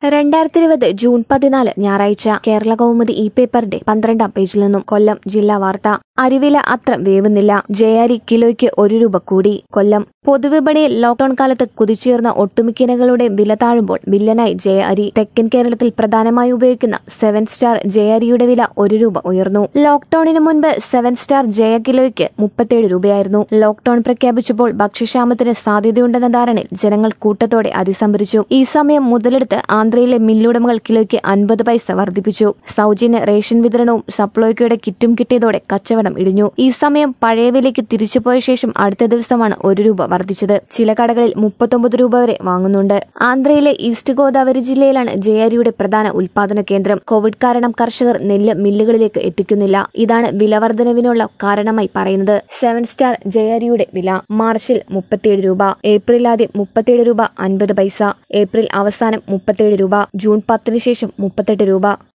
രണ്ടായിരത്തി ഇരുപത് ജൂൺ പതിനാല് ഞായറാഴ്ച കേരള കൗമുദി ഇ പേപ്പറിന്റെ പന്ത്രണ്ടാം പേജിൽ നിന്നും കൊല്ലം ജില്ലാ വാർത്ത അരിവില അത്ര വേവുന്നില്ല ജയാരി കിലോയ്ക്ക് ഒരു രൂപ കൂടി കൊല്ലം പൊതുവിപണിയിൽ ലോക്ഡൌൺ കാലത്ത് കുതിച്ചുയർന്ന ഒട്ടുമിക്ക ഇനങ്ങളുടെ വില താഴുമ്പോൾ വില്ലനായി ജയ അരി തെക്കൻ കേരളത്തിൽ പ്രധാനമായി ഉപയോഗിക്കുന്ന സെവൻ സ്റ്റാർ ജയ അരിയുടെ വില ഒരു രൂപ ഉയർന്നു ലോക്ഡൌണിന് മുൻപ് സെവൻ സ്റ്റാർ ജയ കിലോയ്ക്ക് മുപ്പത്തിയേഴ് രൂപയായിരുന്നു ലോക്ഡൌൺ പ്രഖ്യാപിച്ചപ്പോൾ ഭക്ഷ്യക്ഷാമത്തിന് സാധ്യതയുണ്ടെന്ന ധാരണയിൽ ജനങ്ങൾ കൂട്ടത്തോടെ അരി സംഭരിച്ചു ഈ സമയം മുതലെടുത്ത് ആന്ധ്രയിലെ മില്ലുടമകൾ കിലോയ്ക്ക് അൻപത് പൈസ വർദ്ധിപ്പിച്ചു സൗജന്യ റേഷൻ വിതരണവും സപ്ലൈകോയുടെ കിറ്റും കിട്ടിയതോടെ കച്ചവടം ഇടിഞ്ഞു ഈ സമയം പഴയ വിലയ്ക്ക് തിരിച്ചുപോയ ശേഷം അടുത്ത ദിവസമാണ് ഒരു രൂപ വർദ്ധിച്ചത് ചില കടകളിൽ മുപ്പത്തൊമ്പത് രൂപ വരെ വാങ്ങുന്നുണ്ട് ആന്ധ്രയിലെ ഈസ്റ്റ് ഗോദാവരി ജില്ലയിലാണ് ജയരിയുടെ പ്രധാന ഉൽപാദന കേന്ദ്രം കോവിഡ് കാരണം കർഷകർ നെല്ല് മില്ലുകളിലേക്ക് എത്തിക്കുന്നില്ല ഇതാണ് വിലവർദ്ധനവിനുള്ള കാരണമായി പറയുന്നത് സെവൻ സ്റ്റാർ ജയരിയുടെ വില മാർച്ചിൽ മുപ്പത്തിയേഴ് രൂപ ഏപ്രിൽ ആദ്യം മുപ്പത്തിയേഴ് രൂപ അൻപത് പൈസ ഏപ്രിൽ അവസാനം മുപ്പത്തിയേഴ് രൂപ ജൂൺ പത്തിന് ശേഷം മുപ്പത്തെട്ട് രൂപ